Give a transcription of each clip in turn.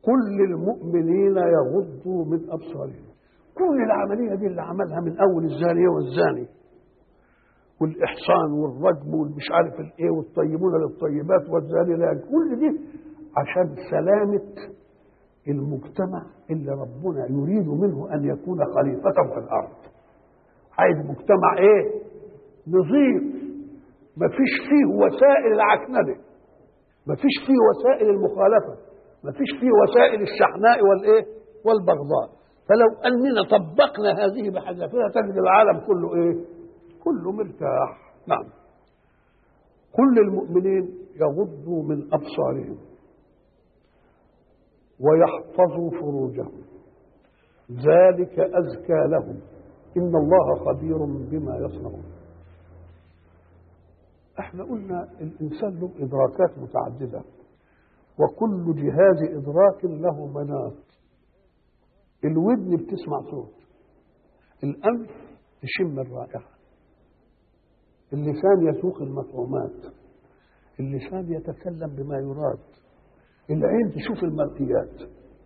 كل المؤمنين يغضوا من ابصارهم كل العمليه دي اللي عملها من اول الزانيه والزاني والاحصان والرجم والمش عارف الايه والطيبون للطيبات والزاني لا كل دي عشان سلامه المجتمع اللي ربنا يريد منه ان يكون خليفه في الارض عايز مجتمع ايه نظيف ما فيش فيه وسائل العكننه ما فيش فيه وسائل المخالفه ما فيش فيه وسائل الشحناء والايه والبغضاء فلو اننا طبقنا هذه بحذافيرها تجد العالم كله ايه كله مرتاح نعم كل المؤمنين يغضوا من ابصارهم ويحفظوا فروجهم ذلك ازكى لهم ان الله خبير بما يصنعون احنا قلنا الانسان له ادراكات متعدده وكل جهاز ادراك له مناط الودن بتسمع صوت الانف تشم الرائحه اللسان يسوق المفهومات اللسان يتكلم بما يراد العين تشوف المرئيات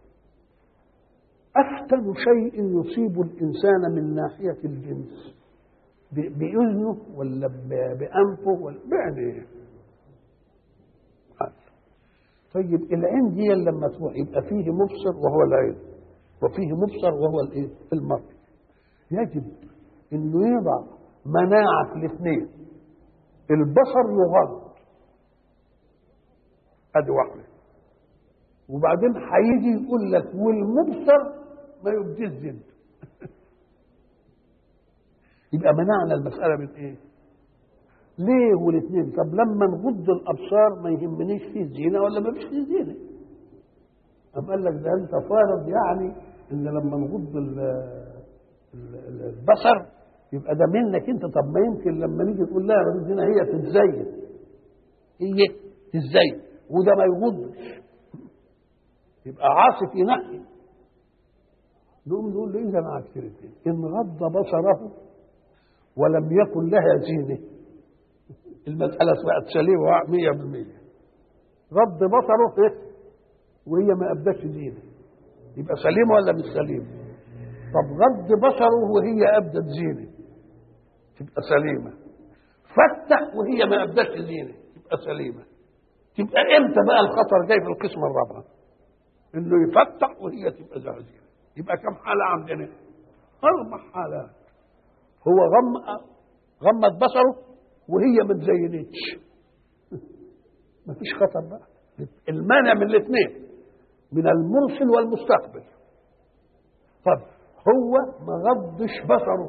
افتن شيء يصيب الانسان من ناحيه الجنس باذنه ولا بانفه ولا بعينيه طيب العين دي لما تروح يبقى فيه مبصر وهو العين وفيه مبصر وهو الايه المرء يجب انه يضع مناعه في الاثنين البصر يغض ادي واحده وبعدين هيجي يقول لك والمبصر ما يبديش زين يبقى منعنا المسألة من إيه؟ ليه والاثنين؟ طب لما نغض الأبصار ما يهمنيش فيه زينة ولا ما فيش فيه زينة؟ أم قال لك ده أنت فارض يعني إن لما نغض البصر يبقى ده منك أنت طب ما يمكن لما نيجي نقول لها ما زينة هي تتزين هي تتزين وده ما يغضش يبقى عاصف ينقي نقوم نقول له إذا معك كلمتين إن غض بصره ولم يكن لها زينة المسألة بقت سليمة 100% غض بصره إيه؟ وهي ما أبدتش زينة يبقى سليمة ولا مش سليمة؟ طب غض بصره وهي أبدت زينة تبقى سليمة فتح وهي ما أبدتش زينة تبقى سليمة تبقى إمتى بقى الخطر جاي في القسمة الرابعة؟ إنه يفتح وهي تبقى زينة يبقى كم حالة عندنا؟ أربع حالات هو غم غمت بصره وهي ما تزينتش مفيش خطر بقى المانع من الاثنين من المرسل والمستقبل طب هو ما غضش بصره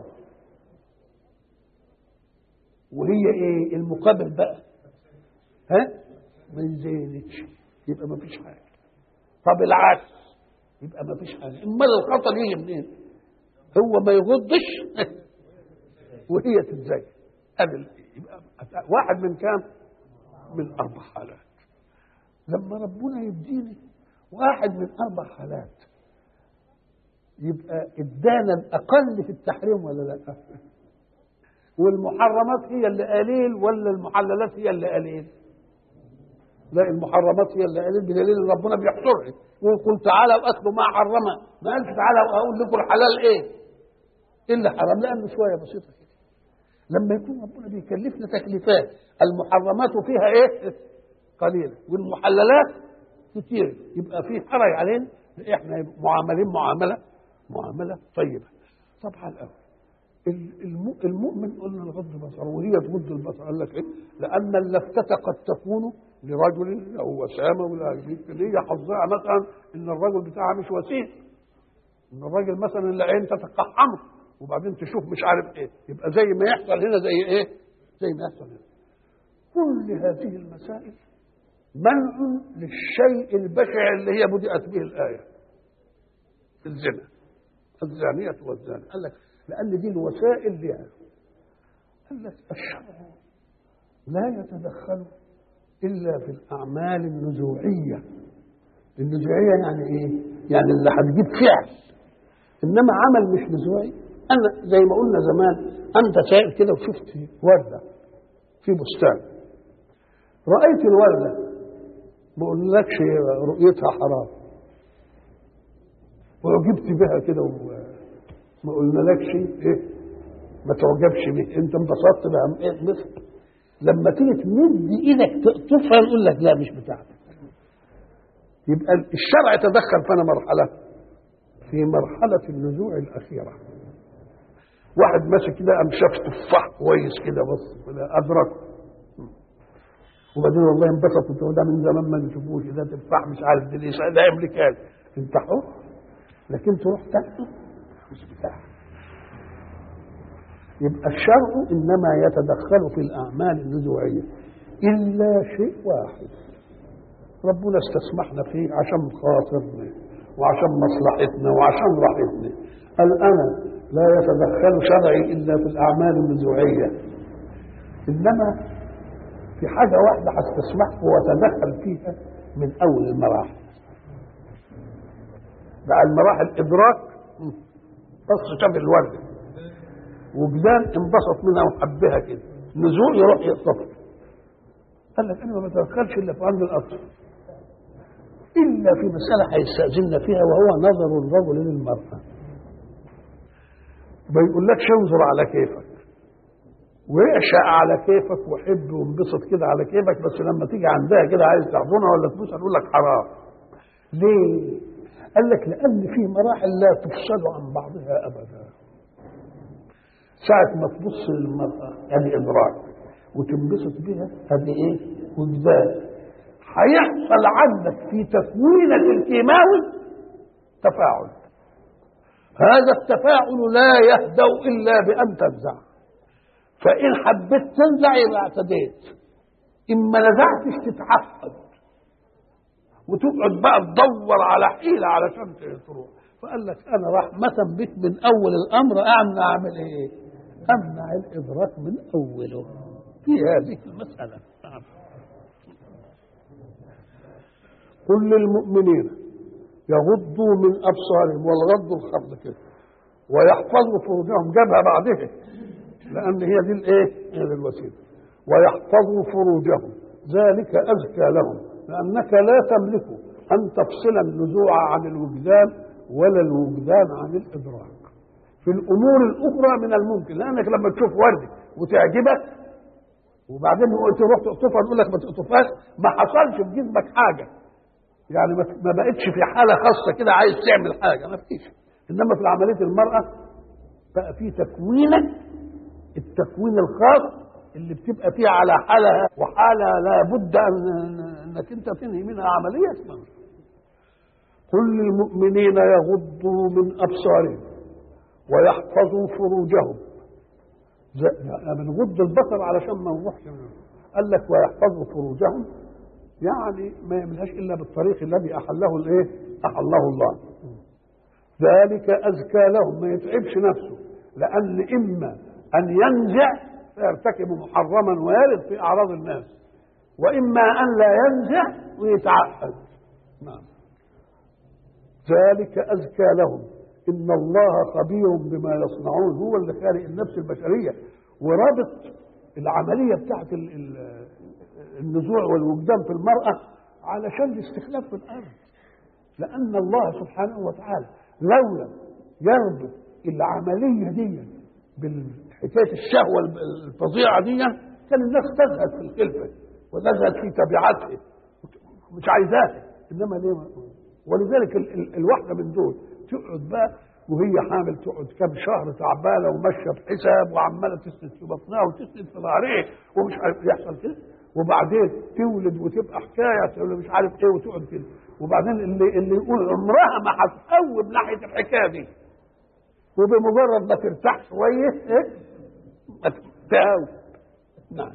وهي ايه المقابل بقى ها ما يزينتش يبقى ما فيش حاجه طب العكس يبقى ما فيش حاجه امال الخطر يجي منين هو ما يغضش وهي تتزين قبل يبقى واحد من كام من اربع حالات لما ربنا يديني واحد من اربع حالات يبقى ادانا الاقل في التحريم ولا لا والمحرمات هي اللي قليل ولا المحللات هي اللي قليل لا المحرمات هي اللي قليل بدليل ان ربنا بيحصرها ويقول تعالوا اكلوا ما حرمه ما قالش تعالوا اقول لكم الحلال ايه الا حرام لانه شويه بسيطه كده لما يكون ربنا بيكلفنا تكليفات المحرمات فيها ايه قليله والمحللات كتير يبقى في حرج علينا احنا معاملين معامله معامله طيبه طبعا الاول المؤمن قلنا الغض بصره وهي تغض البصر قال لك ايه؟ لان اللفتة قد تكون لرجل او وسامه ولا يمكن هي حظها مثلا ان الرجل بتاعها مش وسيم ان الراجل مثلا العين تتقحمه وبعدين تشوف مش عارف ايه يبقى زي ما يحصل هنا زي ايه؟ زي ما يحصل هنا كل هذه المسائل منع للشيء البشع اللي هي بدأت به الآية الزنا الزانية والزاني قال لك لأن دي الوسائل لها قال لك الشرع لا يتدخل إلا في الأعمال النزوعية النزوعية يعني إيه؟ يعني اللي هتجيب فعل إنما عمل مش نزوعي أنا زي ما قلنا زمان أنت سائل كده وشفت وردة في بستان رأيت الوردة ما أقولكش رؤيتها حرام وعجبت بها كده وما قلنالكش ايه ما تعجبش به انت انبسطت بها إيه مثل لما تيجي تمد ايدك تقطفها يقول لك لا مش بتاعتك يبقى الشرع تدخل فانا مرحله في مرحله النزوع الاخيره واحد ماشي كده قام شاف تفاح كويس كده بص كده ادركه وبعدين والله انبسط انت ده من زمان ما نشوفوش ده تفاح مش عارف ده ليش ده امريكاني انت حر لكن تروح تاكله مش بتاعك يبقى الشرع انما يتدخل في الاعمال النزوعيه الا شيء واحد ربنا استسمحنا فيه عشان خاطرنا وعشان مصلحتنا وعشان راحتنا قال انا لا يتدخل شرعي الا في الاعمال النزوعيه انما في حاجه واحده هستسمحه واتدخل فيها من اول المراحل بقى المراحل ادراك بص شاف الورده وجدان انبسط منها وحبها كده نزول يروح يقطفها قال لك انا ما بتدخلش الا في عند الاطفال الا في مساله هيستاذن فيها وهو نظر الرجل للمراه ما يقولكش انظر على كيفك ويعشق على كيفك وحب وانبسط كده على كيفك بس لما تيجي عندها كده عايز تحضنها ولا تبوسها تقول لك حرام ليه؟ قال لك لان في مراحل لا تفصل عن بعضها ابدا ساعة ما تبص للمرأة ادي ادراك وتنبسط بها ادي ايه؟ وجدان هيحصل عندك في تكوينك الكيماوي تفاعل هذا التفاعل لا يهدأ الا بان تنزع فان حبيت تنزع يبقى اعتديت اما نزعتش تتعقد وتقعد بقى تدور على حيله علشان تروح فقال لك انا رحمه بك من اول الامر امنع اعمل ايه؟ امنع الادراك من اوله في هذه المساله قل للمؤمنين يغضوا من ابصارهم والغض الخفض كده ويحفظوا فروجهم جابها بعدها لان هي دي الايه؟ هي دي الوسيله ويحفظوا فروجهم ذلك ازكى لهم لانك لا تملك ان تفصل النزوع عن الوجدان ولا الوجدان عن الادراك في الامور الاخرى من الممكن لانك لما تشوف ورده وتعجبك وبعدين تروح تقطفها تقول لك ما تقطفهاش ما حصلش في جسمك حاجه يعني ما بقتش في حاله خاصه كده عايز تعمل حاجه ما فيش انما في عمليه المراه بقى في تكوينك التكوين الخاص اللي بتبقى فيه على حالها وحاله لابد ان انك انت تنهي منها عمليه اسمها قل للمؤمنين يغضوا من ابصارهم ويحفظوا فروجهم بنغض البصر علشان ما نروحش قال لك ويحفظوا فروجهم يعني ما يعملهاش الا بالطريق الذي احله الايه؟ احله الله. ذلك ازكى لهم ما يتعبش نفسه لان اما ان ينزع فيرتكب محرما ويرد في اعراض الناس واما ان لا ينزع ويتعقد. نعم. ذلك ازكى لهم ان الله خبير بما يصنعون هو اللي خالق النفس البشريه ورابط العمليه بتاعت النزوع والوجدان في المراه علشان الاستخلاف في الارض لان الله سبحانه وتعالى لولا يربط العمليه دي بالحكايه الشهوه الفظيعه دي كان الناس تزهد في الخلفه وتزهد في تبعاتها مش عايزاها انما ليه ولذلك الواحده من دول تقعد بقى وهي حامل تقعد كام شهر تعبانه وماشيه بحساب وعماله تسند في بطنها وتسند في ظهرها ومش عارف يحصل كده وبعدين تولد وتبقى حكايه تقول مش عارف ايه وتقعد كده وبعدين اللي اللي يقول عمرها ما هتقوم ناحيه الحكايه دي وبمجرد ما ترتاح شويه ايه تهاوي نعم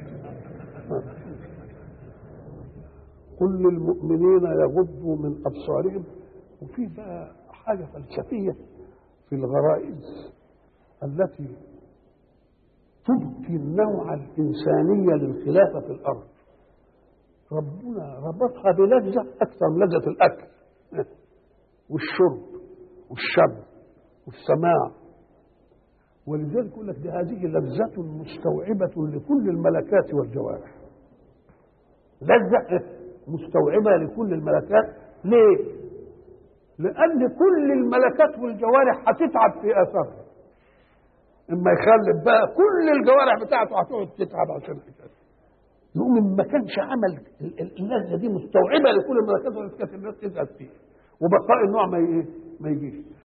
قل للمؤمنين يغضوا من ابصارهم وفي بقى حاجه فلسفيه في الغرائز التي تبقي النوع الانسانيه للخلافه في الارض ربنا ربطها بلذه اكثر من لذه الاكل والشرب والشم والسماع ولذلك يقول لك دي هذه لذة مستوعبة لكل الملكات والجوارح لذة مستوعبة لكل الملكات ليه؟ لان كل الملكات والجوارح هتتعب في اثارها اما يخلف بقى كل الجوارح بتاعته هتقعد تتعب عشان الحكايه يقوم ما كانش عمل ال- ال- اللذه دي مستوعبه لكل الملكات واللي كانت الناس تزهد فيها وبقاء النوع ما ي- ما يجيش